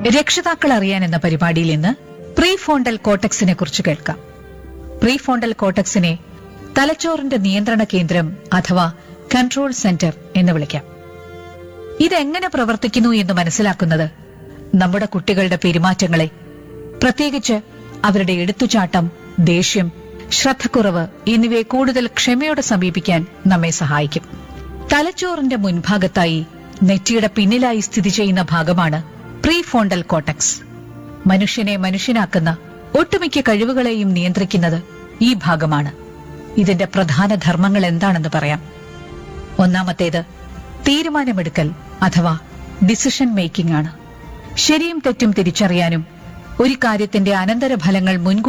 രക്ഷിതാക്കൾ അറിയാൻ എന്ന പരിപാടിയിൽ ഇന്ന് പ്രീ ഫോണ്ടൽ കോട്ടക്സിനെ കുറിച്ച് കേൾക്കാം പ്രീ ഫോണ്ടൽ കോട്ടക്സിനെ തലച്ചോറിന്റെ നിയന്ത്രണ കേന്ദ്രം അഥവാ കൺട്രോൾ സെന്റർ എന്ന് വിളിക്കാം ഇതെങ്ങനെ പ്രവർത്തിക്കുന്നു എന്ന് മനസ്സിലാക്കുന്നത് നമ്മുടെ കുട്ടികളുടെ പെരുമാറ്റങ്ങളെ പ്രത്യേകിച്ച് അവരുടെ എടുത്തുചാട്ടം ദേഷ്യം ശ്രദ്ധക്കുറവ് എന്നിവയെ കൂടുതൽ ക്ഷമയോടെ സമീപിക്കാൻ നമ്മെ സഹായിക്കും തലച്ചോറിന്റെ മുൻഭാഗത്തായി നെറ്റിയുടെ പിന്നിലായി സ്ഥിതി ചെയ്യുന്ന ഭാഗമാണ് പ്രീ ഫോണ്ടൽ കോട്ടക്സ് മനുഷ്യനെ മനുഷ്യനാക്കുന്ന ഒട്ടുമിക്ക കഴിവുകളെയും നിയന്ത്രിക്കുന്നത് ഈ ഭാഗമാണ് ഇതിന്റെ പ്രധാന ധർമ്മങ്ങൾ എന്താണെന്ന് പറയാം ഒന്നാമത്തേത് തീരുമാനമെടുക്കൽ അഥവാ ഡിസിഷൻ മേക്കിംഗ് ആണ് ശരിയും തെറ്റും തിരിച്ചറിയാനും ഒരു കാര്യത്തിന്റെ അനന്തരഫലങ്ങൾ മുൻകൂട്ടി